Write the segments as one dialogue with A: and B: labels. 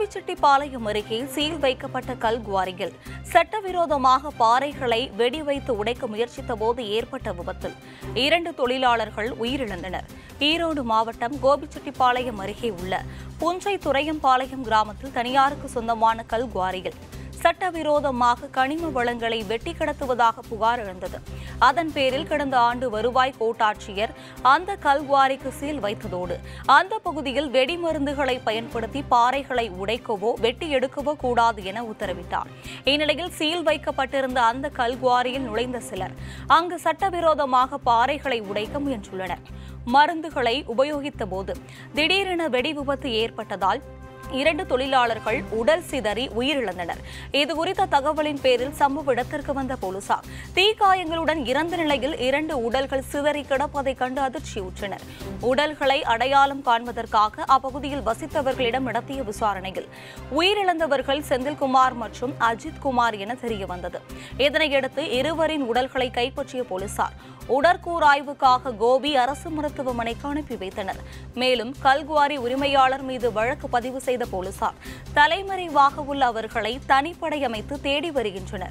A: கோபிச்செட்டிப்பாளையம் அருகே சீல் வைக்கப்பட்ட கல்குவாரியில் சட்டவிரோதமாக பாறைகளை வெடி வைத்து உடைக்க முயற்சித்த போது ஏற்பட்ட விபத்தில் இரண்டு தொழிலாளர்கள் உயிரிழந்தனர் ஈரோடு மாவட்டம் கோபிச்செட்டிப்பாளையம் அருகே உள்ள புஞ்சை துறையம்பாளையம் கிராமத்தில் தனியாருக்கு சொந்தமான கல்குவாரியில் சட்டவிரோதமாக கனிம வளங்களை வெட்டி கடத்துவதாக புகார் எழுந்தது அதன் பேரில் கடந்த ஆண்டு வருவாய் கோட்டாட்சியர் அந்த கல்குவாரிக்கு சீல் வைத்ததோடு அந்த பகுதியில் வெடிமருந்துகளை பயன்படுத்தி பாறைகளை உடைக்கவோ வெட்டி எடுக்கவோ கூடாது என உத்தரவிட்டார் இந்நிலையில் சீல் வைக்கப்பட்டிருந்த அந்த கல்குவாரியில் நுழைந்த சிலர் அங்கு சட்டவிரோதமாக பாறைகளை உடைக்க முயன்றுள்ளனர் மருந்துகளை உபயோகித்த போது திடீரென வெடி விபத்து ஏற்பட்டதால் இரண்டு தொழிலாளர்கள் உடல் சிதறி உயிரிழந்தனர் இதுகுறித்த தகவலின் பேரில் சம்பவ இடத்திற்கு வந்த போலீசார் தீக்காயங்களுடன் இறந்த நிலையில் இரண்டு உடல்கள் சிதறி கிடப்பதை கண்டு அதிர்ச்சியுற்றனர் உடல்களை அடையாளம் காண்பதற்காக அப்பகுதியில் வசித்தவர்களிடம் நடத்திய விசாரணையில் உயிரிழந்தவர்கள் செந்தில்குமார் மற்றும் அஜித் குமார் என தெரியவந்தது இதனையடுத்து இருவரின் உடல்களை கைப்பற்றிய போலீசார் உடற்கூராய்வுக்காக கோபி அரசு மருத்துவமனைக்கு அனுப்பி வைத்தனர் மேலும் கல்குவாரி உரிமையாளர் மீது வழக்கு பதிவு செய்த போலீசார் தலைமறைவாக உள்ள அவர்களை தனிப்படை அமைத்து தேடி வருகின்றனர்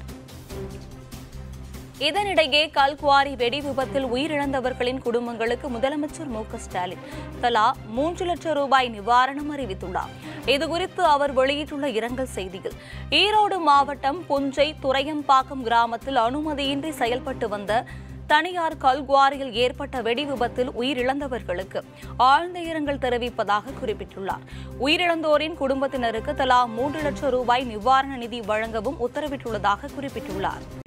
A: இதனிடையே கல்குவாரி வெடி விபத்தில் உயிரிழந்தவர்களின் குடும்பங்களுக்கு முதலமைச்சர் மு க ஸ்டாலின் தலா மூன்று லட்சம் ரூபாய் நிவாரணம் அறிவித்துள்ளார் இதுகுறித்து அவர் வெளியிட்டுள்ள இரங்கல் செய்தியில் ஈரோடு மாவட்டம் புஞ்சை துறையம்பாக்கம் கிராமத்தில் அனுமதியின்றி செயல்பட்டு வந்த தனியார் கல்குவாரியில் ஏற்பட்ட வெடி விபத்தில் உயிரிழந்தவர்களுக்கு ஆழ்ந்த இரங்கல் தெரிவிப்பதாக குறிப்பிட்டுள்ளார் உயிரிழந்தோரின் குடும்பத்தினருக்கு தலா மூன்று லட்சம் ரூபாய் நிவாரண நிதி வழங்கவும் உத்தரவிட்டுள்ளதாக குறிப்பிட்டுள்ளார்